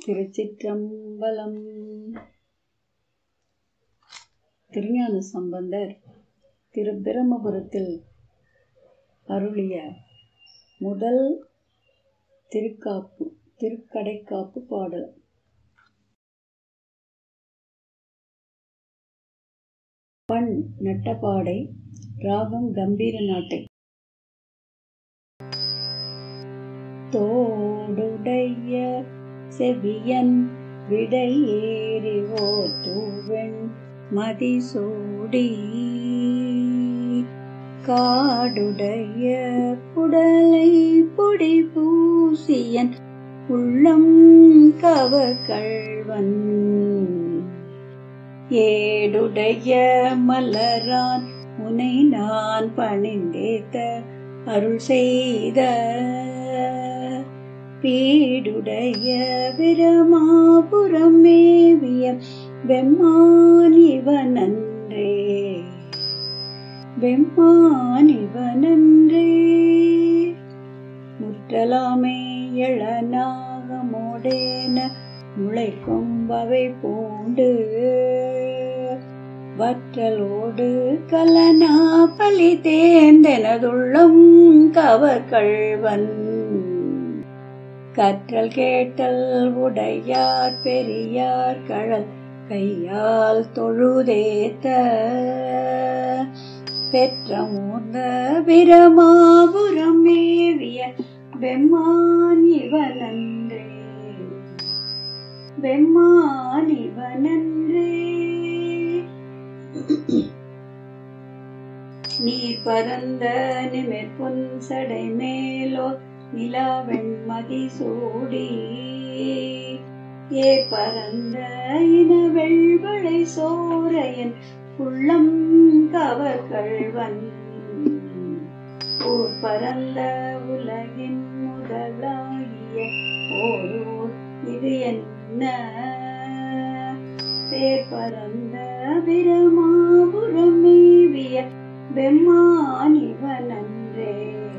திருச்சிற்றம்பலம் திருஞான சம்பந்தர் திரு பிரம்மபுரத்தில் அருளிய முதல் திருக்காப்பு திருக்கடைக்காப்பு பாடல் பண் நட்டபாடை ராகம் கம்பீர நாட்டை தோடுடைய செவியன் விடையேறி ஓட்டுவெண் மதிசூடி காடுடைய புடலை பொடி பூசியன் உள்ளம் கவகள்வன் ஏடுடைய மலரான் உனை நான் பணிந்தேத்த அருள் செய்த பீடுடைய விரமாபுரம் மேவிய வெம்மான் இவனன்றே வெம்மான் இவனன்றே முற்றலாமே எழநாகமோடேன முளைக்கும் வவை பூண்டு வற்றலோடு கலனா பலி தேர்ந்தெனதுள்ளம் கவர்கள்வன் கற்றல் கேட்டல் உடையார் பெரியார் கழல் கையால் தொழுதேத்த பெற்ற மூர்ந்த பிரமாபுரம் மேவிய வெம்மான் இவனன்றே வெம்மான் இவனன்றே நீர் பரந்த நிமிர்புன் சடை மேலோ நிலாவெண்மதி சூடி ஏ பரந்த இன வெள்வளை சோரையன் உள்ளம் கவர்கள்வன் ஊர் பரந்த உலகின் முதலாகிய ஓரூர் இது என்ன பேர் பரந்த பிரமாபுரம் மேவிய வெம்மானிவனன்றே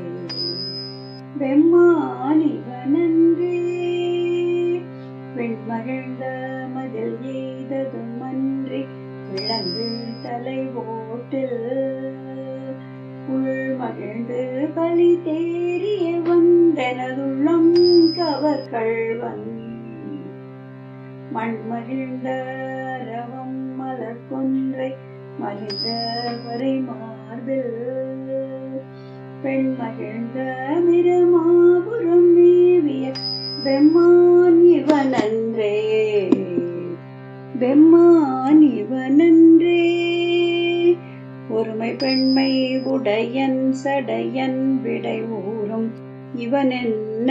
வெம்மானிவனன்றே வெண்மகிழ்ந்த மதில் எய்ததும் அன்றி விளங்கு தலை ஓட்டில் உள் மகிழ்ந்து பலி தேறிய வந்தனதுள்ளம் கவர்கள்வன் மண் மகிழ்ந்த ரவம் மலர் கொன்றை மலிந்த வரை மார்பில் பெண் மகிழ்ந்த மிரமாபுரம் மேவிய வெம்மான் இவனன்றே வெம்மான் இவனன்றே ஒருமை பெண்மை உடையன் சடையன் விடை ஊறும் இவன் என்ன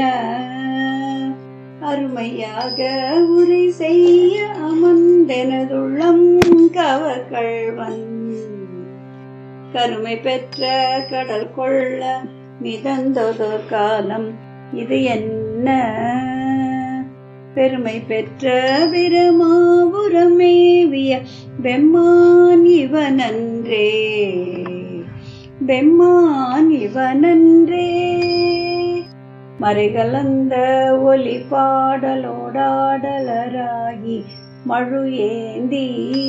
அருமையாக உரை செய்ய அமர்ந்தெனதுள்ளம் கவர்கள்வன் கருமை பெற்ற கடல் கொள்ள மிதந்ததோ காலம் இது என்ன பெருமை பெற்ற பிரமாபுரமேவிய வெம்மான் இவனன்றே வெம்மான் இவனன்றே மறைகலந்த ஒலி பாடலோடாடலராகி மழு ஏந்தி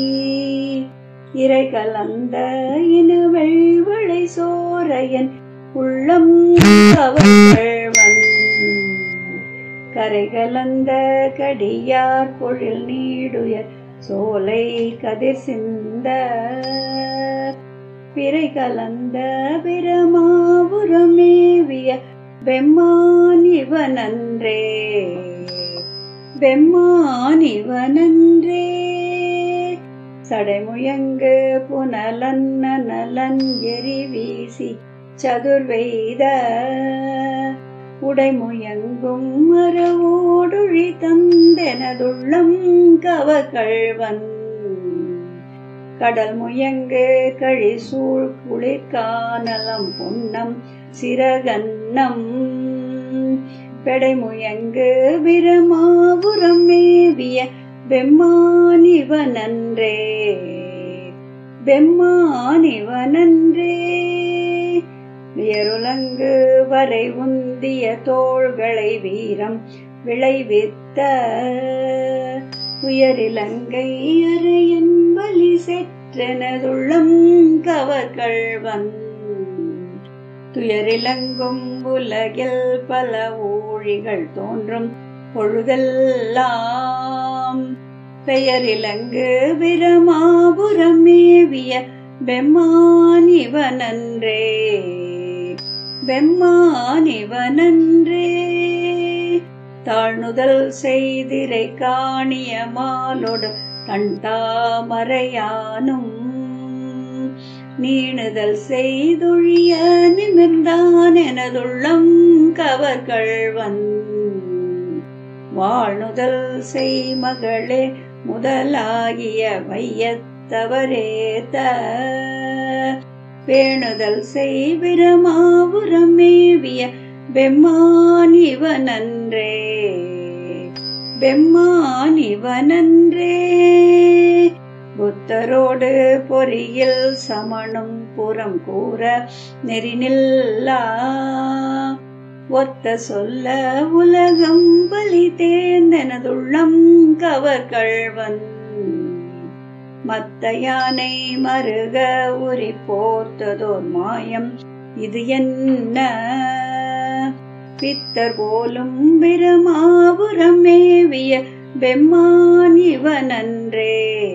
இறை கலந்த இன வெள்வளை சோரையன் உள்ளம் கவர்கள்வன் கரை கலந்த கடியார் பொழில் நீடுயர் சோலை கதிர் சிந்த பிறை கலந்த பிரமாபுரம் மேவிய வெம்மான் இவனன்றே வெம்மான் இவனன்றே சடைமுயங்கு புனலன் நலன் எரி வீசி சதுர்வெய்த உடைமுயங்கும் மரவோடுழி தந்தெனதுள்ளம் கவகழ்வன் கடல் முயங்கு கழிசூழ் குளிர்கானலம் புன்னம் சிறகன்னம் பெடைமுயங்கு பிரமாபுரம் மேவிய வெம்மானிவனன்றே வெம்மானிவனன்றே வியருலங்கு வரை உந்திய தோள்களை வீரம் விளைவித்த உயரிலங்கை அரையன் பலி செற்றெனதுள்ளம் கவர்கள்வன் துயரிலங்கும் உலகில் பல ஊழிகள் தோன்றும் பொழுதெல்லாம் பெயரிலங்கு பிரமாபுரம் மேவிய பெம்மானிவனன்றே பெம்மானிவனன்றே தாழ்நுதல் செய்திரை காணிய மாலோடு தன் தாமரையானும் நீணுதல் செய்தொழிய நிமிர்ந்தான் எனதுள்ளம் கவர்கள்வன் வாழ்நுதல் செய் மகளே முதலாகிய வையத்தவரேத்த பேணுதல் செய் பிரமாபுரம் மேவிய பெம்மானிவனன்றே பெம்மானிவனன்றே புத்தரோடு பொறியில் சமணும் புறம் கூற நெறினில்லா ஒத்த சொல்ல உலகம் பலி தேர்ந்தெனதுள்ளம் கவர்கள்வன் மத்த யானை மருக உரி போர்த்ததோர் மாயம் இது என்ன பித்தர் போலும் பிரமாபுரம் மேவிய பெம்மானிவனன்றே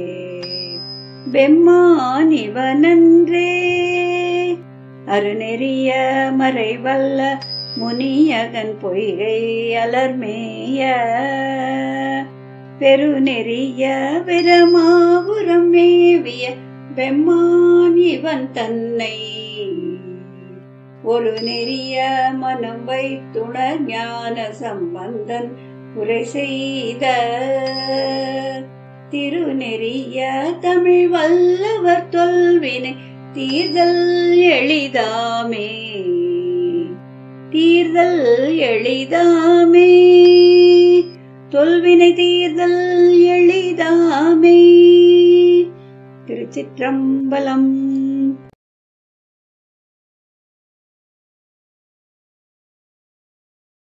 பெம்மானிவனன்றே அருநெறிய மறைவல்ல முனியகன் பொய்கை அலர்மேய பெருநெறிய பிரமாபுரம் மேவிய பெம்மான் இவன் தன்னை ஒரு நெறிய மனம் வைத்துணர் ஞான சம்பந்தன் உரை செய்த திருநெறிய தமிழ் வல்லவர் தொல்வினை தீர்தல் எளிதாமே தீர்தல் எளிதாமே தொல்வினை தீர்தல் எளிதாமே திருச்சிற்றம்பலம்